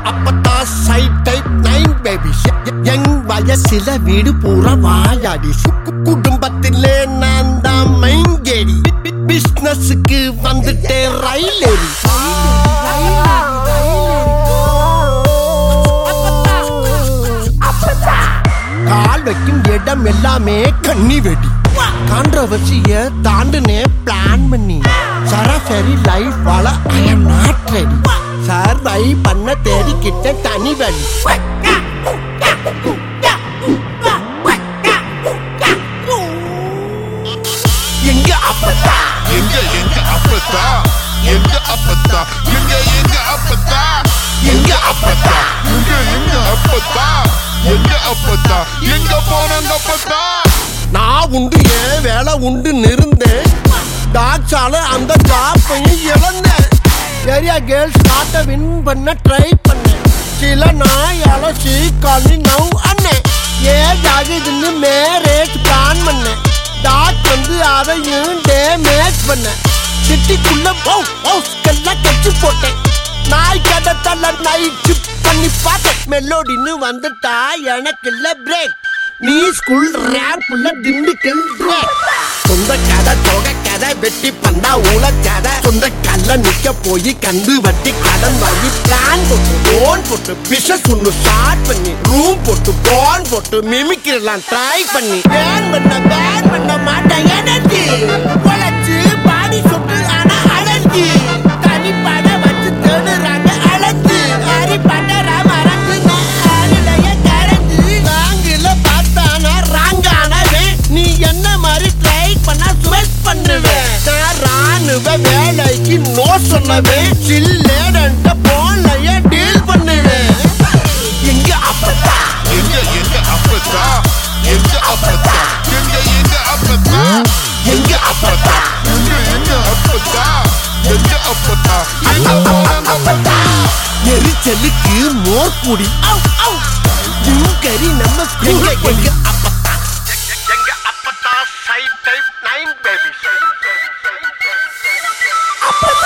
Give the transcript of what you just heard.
அப்பதான் side type nine baby எங் வயசுல வீடு பூரா வாயாடி குடும்பத்திலே நான் தான் மைங்கேடி பிசினஸுக்கு வந்துட்டே ரயில் ஏறி கால் வைக்கும் இடம் எல்லாமே கண்ணி வெடி கான்ட்ரவர்சிய தாண்டுனே பிளான் பண்ணி சராசரி லைஃப் வாழ I am not ready survive பண்ண தேடிக்கிட்ட தனி வழி எங்க அப்பதா எங்க எங்க அப்பத்தா எங்க அப்பத்தா எங்க எங்க அப்பத்தா எங்க அப்பதா எங்க எங்க அப்பத்தா எங்க அப்பத்தா எங்க போனாங்க அப்பத்தா நான் உண்டு ஏன் வேலை உண்டு இருந்தேன் டாக்ஸால அந்த ஜாப்பையும் இழந்தேன் ஏரியா கேர்ள்ஸ் நாட்டை வின் பண்ண ட்ரை பண்ணேன் சில நாய் அலசி காலி நவ் அண்ணன் ஏஜ் ஆகுதுன்னு மேரேஜ் பிளான் பண்ணேன் டாக் வந்து அதையும் டேமேஜ் பண்ணேன் சிட்டிக்குள்ள ஹவுஸ்க்கெல்லாம் கட்சி போட்டேன் நாய் கடை தள்ள நைட் பண்ணி பார்த்தேன் மெலோடின்னு வந்துட்டா எனக்கு இல்ல பிரேக் நீ ஸ்கூல் ரேப்ல திண்டுக்கல் பிரேக் சொந்த கதை தொகை கதை வெட்டி பந்தா ஊழ கதை சொந்த கல்ல நிக்க போய் கந்து வட்டி கடன் வாங்கி பிளான் போட்டு லோன் போட்டு பிசினஸ் ஒண்ணு ஸ்டார்ட் பண்ணி ரூம் போட்டு போன் போட்டு மிமிக்கிறலாம் ட்ரை பண்ணி பேன் பண்ண பேன் பண்ண மாட்டேன் எனர்ஜி உழைச்சு பாடி சொட்டு ஆனா அலர்ஜி தனி பட வச்சு தேடுறாங்க அழைச்சு ஹரி பட்டர மறந்து நாளிலைய கரைஞ்சு ராங்கில பார்த்தானா ராங்கானவே நீ என்ன மாதிரி ட்ரை பண்ணா ஸ்வெட் பண்ணுவேன் நான் ராணுவ வேலைக்கு நோ சொன்னவேன் சில்லேடன்ட்ட போன்லயே டீல் பண்ணுவேன் எங்க அப்பதா எங்க எங்க அப்பத்தா எங்க அப்பத்தா எங்க எங்க அப்பத்தா எங்க அப்பதா எங்க எங்க அப்பத்தா எங்க அப்பத்தா எங்க போனாங்க அப்பத்தா எரிச்சலுக்கு மோர் குடி கறி நம்ம எங்க எங்க அப்பத்தா எங்க அப்பத்தா சைட் டைப் நைன் பேபி அப்பத்தா